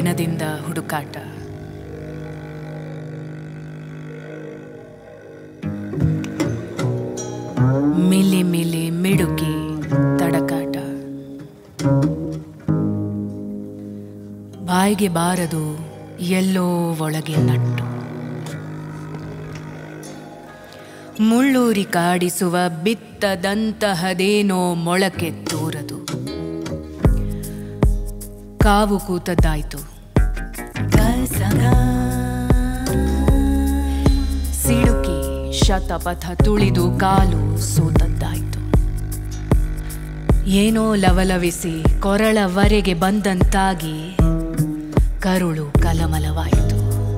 ದಿನದಿಂದ ಹುಡುಕಾಟ milli milli ಮಿಡುಕಿ ತಡಕಾಟ ಬಾಯಿಗೆ ಬಾರದು ಎಲ್ಲೋ ಒಳಗೆ ನಟ್ಟು ಮುಳ್ಳೂರಿ ಕಾಡಿಸುವ ಬಿತ್ತದಂತಹದೇನೋ ಮೊಳಕೆ ತೂರದು ಕಾವು ಕೂತದ್ದಾಯ್ತು ಗಸಗ. ಸಿಡುಕಿ ಶತಪಥ ತುಳಿದು ಕಾಲು ಸೋತದ್ದಾಯ್ತು ಏನೋ ಲವಲವಿಸಿ ಕೊರಳವರೆಗೆ ಬಂದಂತಾಗಿ ಕರುಳು ಕಲಮಲವಾಯಿತು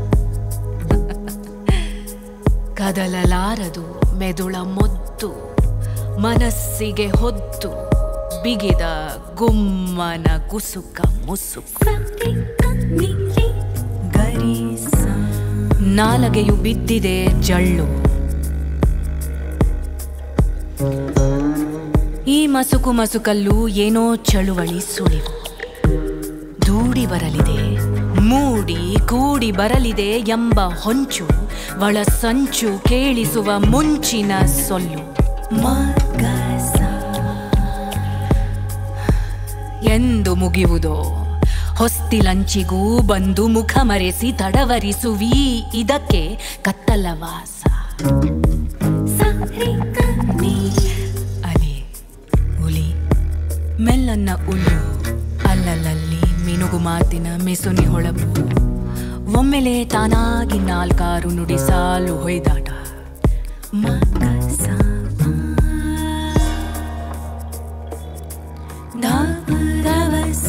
ಕದಲಲಾರದು ಮೆದುಳ ಮೊದ್ದು ಮನಸ್ಸಿಗೆ ಹೊದ್ದು ಬಿಗಿದ ಗುಮ್ಮನ ಕುಸುಕ ಮುಸುಕ ನಾಲಗೆಯು ಬಿದ್ದಿದೆ ಜಳ್ಳು ಈ ಮಸುಕು ಮಸುಕಲ್ಲೂ ಏನೋ ಚಳುವಳಿ ಸುಳಿವು ದೂಡಿ ಬರಲಿದೆ ಮೂಡಿ ಕೂಡಿ ಬರಲಿದೆ ಎಂಬ ಹೊಂಚು ಒಳ ಸಂಚು ಕೇಳಿಸುವ ಮುಂಚಿನ ಸೊಲ್ಲು ಮಗಸ. ಎಂದು ಮುಗಿಯುವುದೋ ಹೊಸ್ತಿಲಂಚಿಗೂ ಬಂದು ಮುಖ ಮರೆಸಿ ತಡವರಿಸುವಿ ಇದಕ್ಕೆ ಕತ್ತಲವಾಸ ಅಲೆ ಹುಲಿ ಮೆಲ್ಲನ್ನ ಉಲ್ಲು ಅಲ್ಲಲ್ಲಿ ಮಿನುಗು ಮಾತಿನ ಮೆಸುನಿ ಹೊಳಪು ಒಮ್ಮೆಲೆ ತಾನಾಗಿ ನಾಲ್ಕಾರು ನುಡಿ ಸಾಲು ಹೊಯ್ದಾಟ ಮಗಸ ದಾವಸ.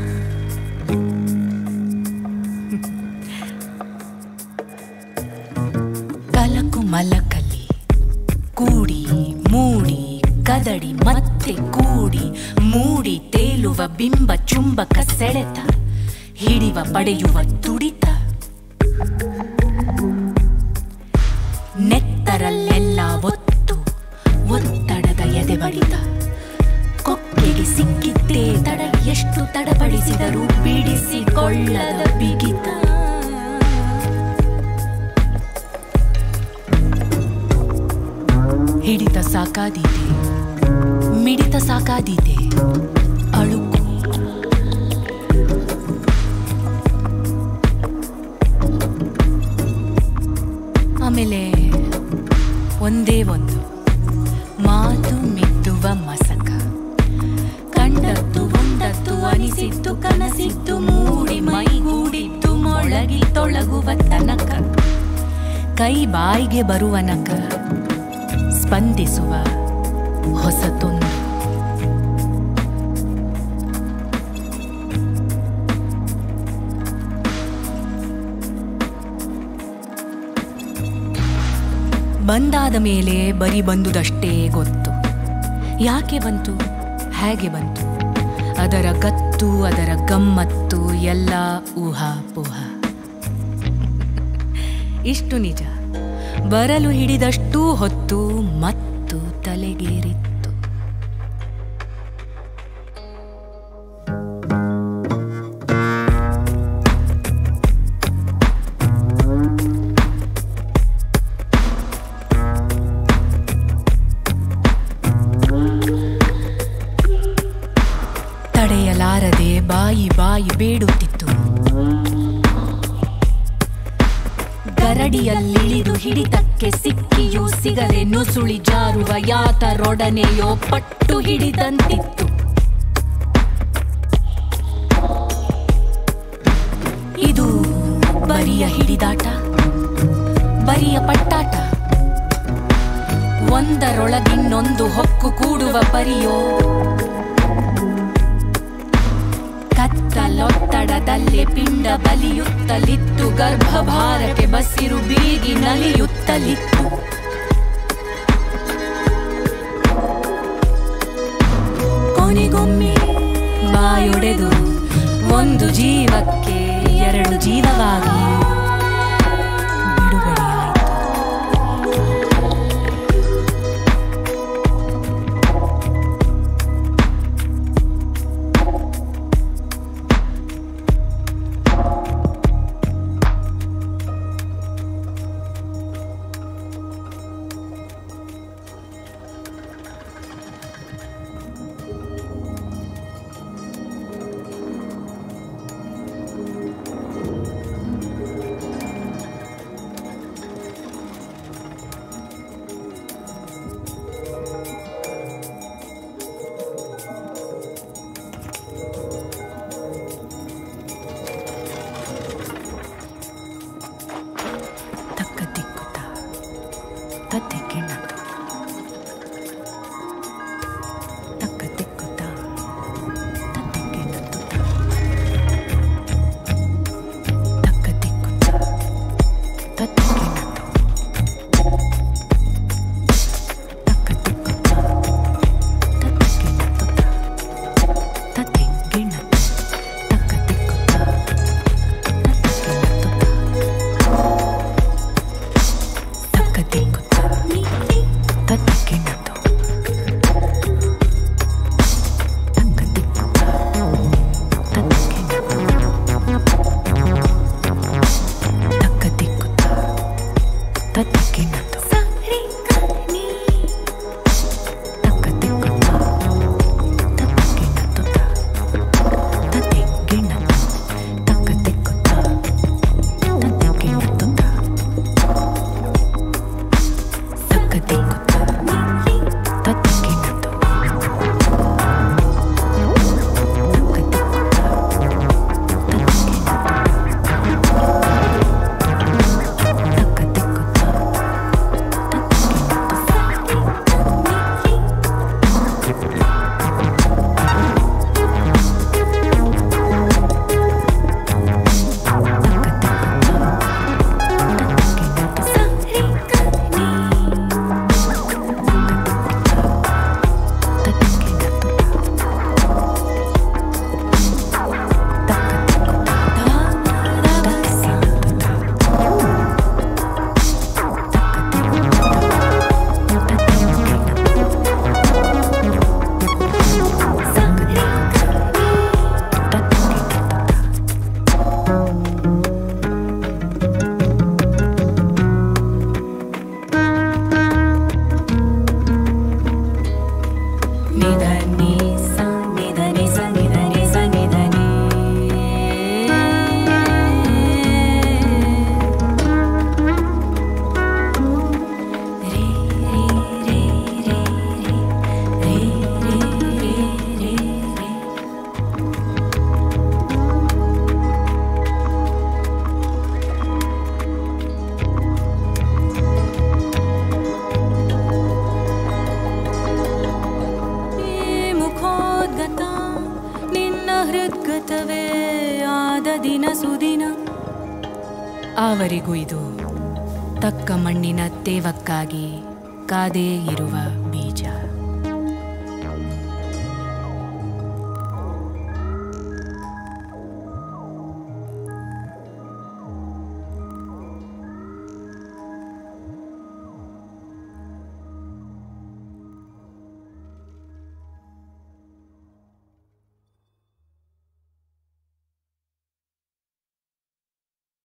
ಕಲಕು ಮಲಕಲ್ಲಿ ಕೂಡಿ ಮೂಡಿ ಕದಡಿ ಮತ್ತೆ ಕೂಡಿ ಮೂಡಿ ತೇಲುವ ಬಿಂಬ ಚುಂಬಕ ಸೆಳೆತ ಹಿಡಿವ ಪಡೆಯುವ ತುಡಿತ ನೆತ್ತರಲ್ಲೆಲ್ಲ ಒತ್ತು ಒತ್ತಡದ ಎದೆ ಬಡಿತ ಕೊಕ್ಕೆಗೆ ಸಿಕ್ಕಿದ್ದೇ ತಡ ಎಷ್ಟು ತಡಪಡಿಸಿದರೂ ಬಿಡಿಸಿಕೊಳ್ಳದ ಬಿಗಿತ ಹಿಡಿತ ಸಾಕಾದೀತೆ ಮಿಡಿತ ಸಾಕಾದೀತೆ ಅಳುಕು ಆಮೇಲೆ ಒಂದೇ ಒಂದು ಮಾತು ಮಿದ್ದುವ ಮಸಕ ಕಂಡದ್ದು ಉಂಡದ್ದು ಅನಿಸಿದ್ದು ಕನಸಿದ್ದು ಮೂಡಿ ಮೈಗೂಡಿದ್ದು ಮೊಳಗಿ ತೊಳಗುವ ತನಕ ಕೈ ಬಾಯಿಗೆ ಬರುವನಕ ಸ್ಪಂದಿಸುವ ಹೊಸತೊಂದು ಬಂದಾದ ಮೇಲೆ ಬರಿ ಬಂದುದಷ್ಟೇ ಗೊತ್ತು ಯಾಕೆ ಬಂತು ಹೇಗೆ ಬಂತು ಅದರ ಗತ್ತು ಅದರ ಗಮ್ಮತ್ತು ಎಲ್ಲ ಊಹಾಪೋಹ ಇಷ್ಟು ನಿಜ ಬರಲು ಹಿಡಿದಷ್ಟೂ ಹೊತ್ತು ಮತ್ತು ತಲೆಗೇರಿತ್ತು ತಡೆಯಲಾರದೆ ಬಾಯಿ ಬಾಯಿ ಬೇಡುತ್ತಿತ್ತು ಗರಡಿಯಲ್ಲಿಳಿದು ಹಿಡಿತಕ್ಕೆ ಸಿಕ್ಕಿಯೂ ಸಿಗದೆ ನುಸುಳಿ ಜಾರುವ ಯಾತರೊಡನೆಯೋ ಪಟ್ಟು ಹಿಡಿದಂತಿತ್ತು ಇದು ಬರಿಯ ಹಿಡಿದಾಟ ಬರಿಯ ಪಟ್ಟಾಟ ಒಂದರೊಳಗಿನ್ನೊಂದು ಹೊಕ್ಕು ಕೂಡುವ ಪರಿಯೋ ಕತ್ತಲೊತ್ತಡದಲ್ಲೇ ಪಿಂಡ ಬಲಿಯುತ್ತಲಿತ್ತು ಗರ್ಭಭಾರಕ್ಕೆ ಬಸಿರು ಬೀಗಿ ನಲಿಯುತ್ತಲಿತ್ತು ಕೊನೆಗೊಮ್ಮೆ ಬಾಯೊಡೆದು ಒಂದು ಜೀವಕ್ಕೆ ಎರಡು ಜೀವವಾಗಿ ಬಿಡುಗಡೆಯಾಯಿತು ತತ್ತೆ ಕಿಣ್ಣತ್ತು ತಕ್ಕ ತಿಕ್ಕುತ್ತ ತತ್ತೆ ಕಿಣ್ಣತ್ತು ತಕ್ಕ ತಿಕ್ಕುತ್ತ ತತ್ತೆ ಕಿಣ್ಣತ್ತು ತಕ್ಕ ತಿಕ್ಕುತ್ತ ತತ್ತೆ ಕಿಣ್ಣತ್ತು ತತ್ತೆ ಗಿಣ್ಣತ್ತು ತಕ್ಕ ತಿಕ್ಕುತ್ತ ತತ್ತೆ ಕಿಣ್ಣತ್ತು ತಕ್ಕ ತಿಕ್ಕುತ್ತ ತತ್ತೆ ಕಿಣ್ಣತ್ತು ತಕ್ಕ ತಿಕ್ಕುತ್ತ ತತ್ತೆ ಕಿಣ್ಣತ್ತು ತಕ್ಕ ತಿಕ್ಕುತ್ತ ತತ್ತೆ ಕಿಣ್ಣತ್ತು ತಕ್ಕ ತಿಕ್ಕುತ್ತ ತತ್ತೆ ಕಿಣ್ಣತ್ತು ತತ್ತೆ ಗಿಣ್ಣತ್ತು ತಕ್ಕ ತಿಕ್ಕುತ್ತ ತತ್ತೆ ಗಿಣ್ಣತ್ತು ತಕ್ಕ ತಿಕ್ಕುತ್ತ ತತ್ತೆ ಗಿಣ್ಣತ್ತು ತಕ್ಕ ತಿಕ್ಕುತ್ತ ನಿಧನಿ ಸ ನಿಧನಿ ಸ ನಿಧನಿ ಸ ನಿಧನಿ ರೇ ರೇ ರೇ ರೇ ರೇ ರೇ ರೇ ರೇ ರೇ ಈ ಮುಖೋದ್ಗತ ನಿನ್ನ ಹೃದ್ಗತವೇ ಆದ ದಿನ ಸುದಿನ ಅವರಿಗೂ ಇದು ತಕ್ಕ ಮಣ್ಣಿನ ತೇವಕ್ಕಾಗಿ ಕಾದೇ ಇರುವ ಬೀಜ